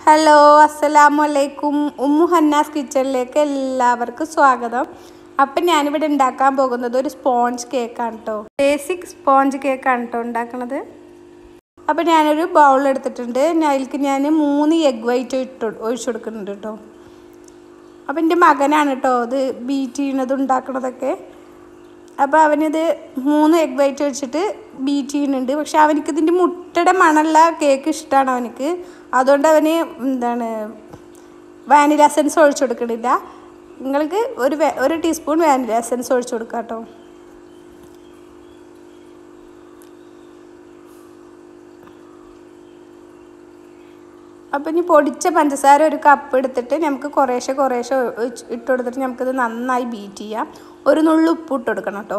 hello അസ്സലാമു അലൈക്കും Umm ഹന്നാസ് കിച്ചണിലേക്ക് എല്ലാവർക്കും സ്വാഗതം അപ്പം ഞാനിവിടെ ഉണ്ടാക്കാൻ പോകുന്നത് ഒരു സ്പോഞ്ച് കേക്കാണ് കേട്ടോ ബേസിക് സ്പോഞ്ച് കേക്കാണ് കേട്ടോ ഉണ്ടാക്കണത് അപ്പം ഞാനൊരു ബൗൾ എടുത്തിട്ടുണ്ട് ഞാൻ അതിലേക്ക് ഞാൻ മൂന്ന് എഗ് വൈറ്റ് ഇട്ട് ഒഴിച്ചു കൊടുക്കുന്നുണ്ട് കേട്ടോ അപ്പം എൻ്റെ മകനാണ് കേട്ടോ ഇത് ബീറ്റ് ചെയ്യണത് ഉണ്ടാക്കണതൊക്കെ അപ്പോൾ അവനിത് മൂന്ന് എഗ് വൈറ്റ് വെച്ചിട്ട് ബീറ്റ് ചെയ്യുന്നുണ്ട് പക്ഷെ അവനക്ക് ഇതിൻ്റെ മുട്ടയുടെ മണമുള്ള കേക്ക് ഇഷ്ടമാണ് അവനക്ക് അതുകൊണ്ട് അവന് എന്താണ് വാനില എസൻസ് ഒഴിച്ചു കൊടുക്കണില്ല നിങ്ങൾക്ക് ഒരു വേ- ഒരു ടീസ്പൂൺ വാനില എസൻസ് ഒഴിച്ചു കൊടുക്കാം കേട്ടോ അപ്പം ഇനി പൊടിച്ച പഞ്ചസാര ഒരു കപ്പ് എടുത്തിട്ട് നമുക്ക് കുറേശ്ശെ കുറേശ്ശെ ഒഴിച്ച് ഇട്ട് കൊടുത്തിട്ട് നമുക്കിത് നന്നായി ബീറ്റ് ചെയ്യാം ഒരു നുള്ളു ഉപ്പ് ഇട്ട് കൊടുക്കണം കേട്ടോ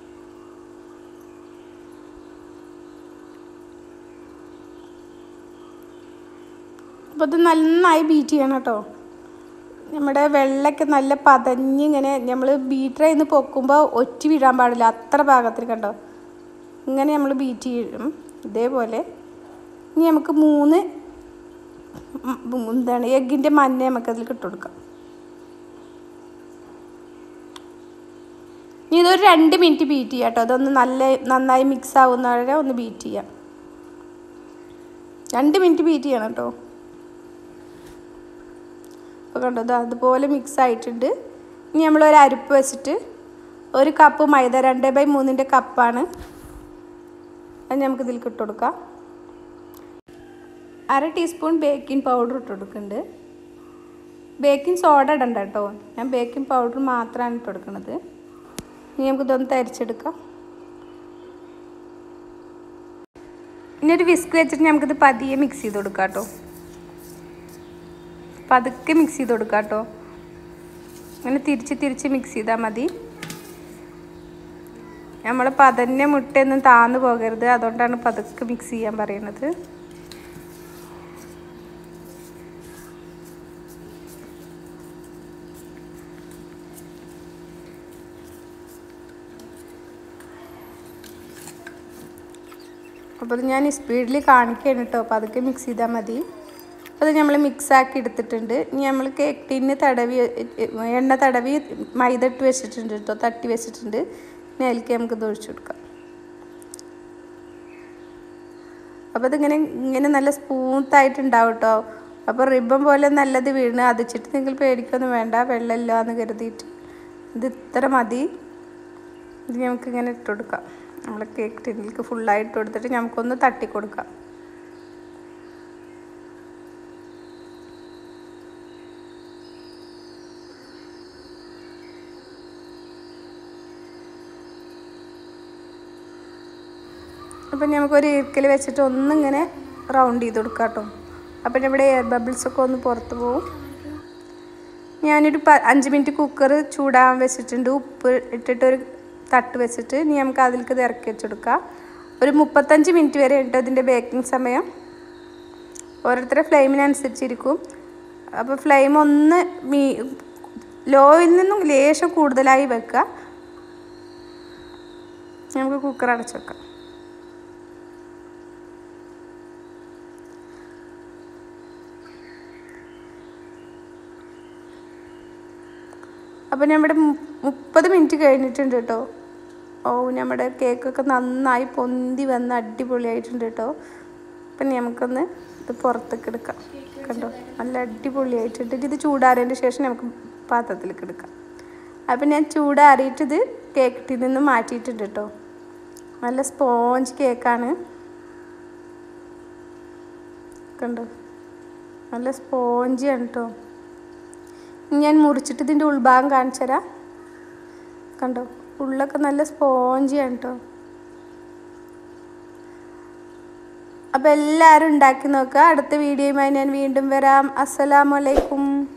അപ്പോൾ ഇത് നന്നായി ബീറ്റ് ചെയ്യണം കേട്ടോ നമ്മുടെ വെള്ളമൊക്കെ നല്ല പതഞ്ഞിങ്ങനെ നമ്മൾ ബീറ്ററിൽ നിന്ന് പൊക്കുമ്പോൾ ഒറ്റ വീഴാൻ പാടില്ല അത്ര പാകത്തിൽ കണ്ടോ ഇങ്ങനെ നമ്മൾ ബീറ്റ് ചെയ്യും ഇതേപോലെ ഇനി നമുക്ക് മൂന്ന് ഉം എന്താണ് എഗ്ഗിൻ്റെ മഞ്ഞ നമുക്ക് അതിൽ ഇട്ട് കൊടുക്കാം ഇനി ഇതൊരു രണ്ട് മിനിറ്റ് ബീറ്റ് ചെയ്യാം കേട്ടോ അതൊന്ന് നല്ല നന്നായി മിക്സ് ആവുന്ന വരെ ഒന്ന് ബീറ്റ് ചെയ്യാം രണ്ട് മിനിറ്റ് ബീറ്റ് ചെയ്യണം കേട്ടോ അപ്പോൾ കണ്ടോ ഇത് അതുപോലെ മിക്സ് ആയിട്ടുണ്ട് ഇനി നമ്മളൊരു അരിപ്പ് വെച്ചിട്ട് ഒരു കപ്പ് മൈദ രണ്ട് ബൈ മൂന്നിൻ്റെ കപ്പാണ് അത് നമുക്ക് ഇതിൽ ഇട്ട് കൊടുക്കാം അര ടീസ്പൂൺ ബേക്കിംഗ് പൗഡർ ഇട്ട് കൊടുക്കുന്നുണ്ട് ബേക്കിംഗ് സോഡ ഇടണ്ട കേട്ടോ ഞാൻ ബേക്കിംഗ് പൗഡർ മാത്രമാണ് ഇട്ട് കൊടുക്കുന്നത് ഇനി നമുക്ക് ഇതൊന്ന് തരിച്ചെടുക്കാം ഇനി ഒരു വിസ്ക് വെച്ചിട്ട് നമുക്കിത് പതിയെ മിക്സ് ചെയ്ത് കൊടുക്കാം കേട്ടോ പതുക്കെ മിക്സ് ചെയ്ത് കൊടുക്കാം കേട്ടോ അങ്ങനെ തിരിച്ച് തിരിച്ച് മിക്സ് ചെയ്താൽ മതി നമ്മൾ പതഞ്ഞ മുട്ടയൊന്നും താന്നു പോകരുത് അതുകൊണ്ടാണ് പതുക്കെ മിക്സ് ചെയ്യാൻ പറയുന്നത് അപ്പോൾ ഇത് ഞാൻ സ്പീഡിൽ കാണിക്കുകയാണ് കേട്ടോ അപ്പോൾ അതൊക്കെ മിക്സ് ചെയ്താൽ മതി അത് നമ്മൾ മിക്സാക്കി എടുത്തിട്ടുണ്ട് ഇനി നമ്മൾ കേക്ക് ടിന്ന് തടവി എണ്ണ തടവി മൈദ ഇട്ട് വെച്ചിട്ടുണ്ട് കേട്ടോ തട്ടി വെച്ചിട്ടുണ്ട് ഇനി അതിലേക്ക് നമുക്ക് ഇത് ഒഴിച്ചു കൊടുക്കാം അപ്പോൾ ഇതിങ്ങനെ ഇങ്ങനെ നല്ല സ്മൂത്തായിട്ട് ഉണ്ടാവും കേട്ടോ അപ്പോൾ റിബൺ പോലെ നല്ലത് വീണ് അതിച്ചിട്ട് നിങ്ങൾ പേടിക്കൊന്നും വേണ്ട വെള്ളമില്ല എന്ന് കരുതിയിട്ട് ഇത് ഇത്ര മതി ഇത് നമുക്ക് ഇങ്ങനെ ഇട്ട് കൊടുക്കാം നമ്മൾ കേക്ക് ടിന്നിലേക്ക് ഫുള്ളായിട്ട് കൊടുത്തിട്ട് നമുക്കൊന്ന് തട്ടി കൊടുക്കാം അപ്പം നമുക്കൊരു ഈർക്കൽ വെച്ചിട്ട് ഒന്നിങ്ങനെ റൗണ്ട് ചെയ്ത് കൊടുക്കാം കേട്ടോ അപ്പം നമ്മുടെ എയർ ബബിൾസൊക്കെ ഒന്ന് പുറത്ത് പോവും ഞാനൊരു പ അഞ്ച് മിനിറ്റ് കുക്കർ ചൂടാൻ വെച്ചിട്ടുണ്ട് ഉപ്പ് ഇട്ടിട്ട് ഒരു തട്ട് വെച്ചിട്ട് ഇനി നമുക്ക് അതിലേക്ക് ഇത് ഇറക്കി വെച്ചെടുക്കാം ഒരു മുപ്പത്തഞ്ച് മിനിറ്റ് വരെ ഉണ്ട് ഇതിൻ്റെ ബേക്കിംഗ് സമയം ഓരോരുത്തരുടെ ഫ്ലെയിമിനനുസരിച്ചിരിക്കും അപ്പോൾ ഫ്ലെയിം ഒന്ന് മീ ലോയിൽ നിന്നും ലേശം കൂടുതലായി വെക്കുക നമുക്ക് കുക്കർ അടച്ചു വെക്കാം അപ്പോൾ നമ്മുടെ മുപ്പത് മിനിറ്റ് കഴിഞ്ഞിട്ടുണ്ട് കേട്ടോ ഓ നമ്മുടെ കേക്കൊക്കെ നന്നായി പൊന്തി വന്ന് അടിപൊളിയായിട്ടുണ്ട് കേട്ടോ അപ്പം നമുക്കൊന്ന് ഇത് പുറത്തേക്ക് എടുക്കാം കണ്ടോ നല്ല അടിപൊളിയായിട്ടുണ്ട് ഇത് ചൂടാറിയതിന് ശേഷം നമുക്ക് പാത്രത്തിലേക്ക് എടുക്കാം അപ്പം ഞാൻ ചൂടാറിയിട്ട് ഇത് കേക്കിൽ നിന്ന് മാറ്റിയിട്ടുണ്ട് കേട്ടോ നല്ല സ്പോഞ്ച് കേക്കാണ് കണ്ടോ നല്ല സ്പോഞ്ചിയാണ് കേട്ടോ ഞാൻ മുറിച്ചിട്ട് ഇതിൻ്റെ ഉൾഭാഗം കാണിച്ചു തരാം കണ്ടോ ഉള്ളൊക്കെ നല്ല സ്പോഞ്ചിയാണ് കേട്ടോ അപ്പോൾ എല്ലാവരും ഉണ്ടാക്കി നോക്കുക അടുത്ത വീഡിയോയുമായി ഞാൻ വീണ്ടും വരാം അസ്സലാമലൈക്കും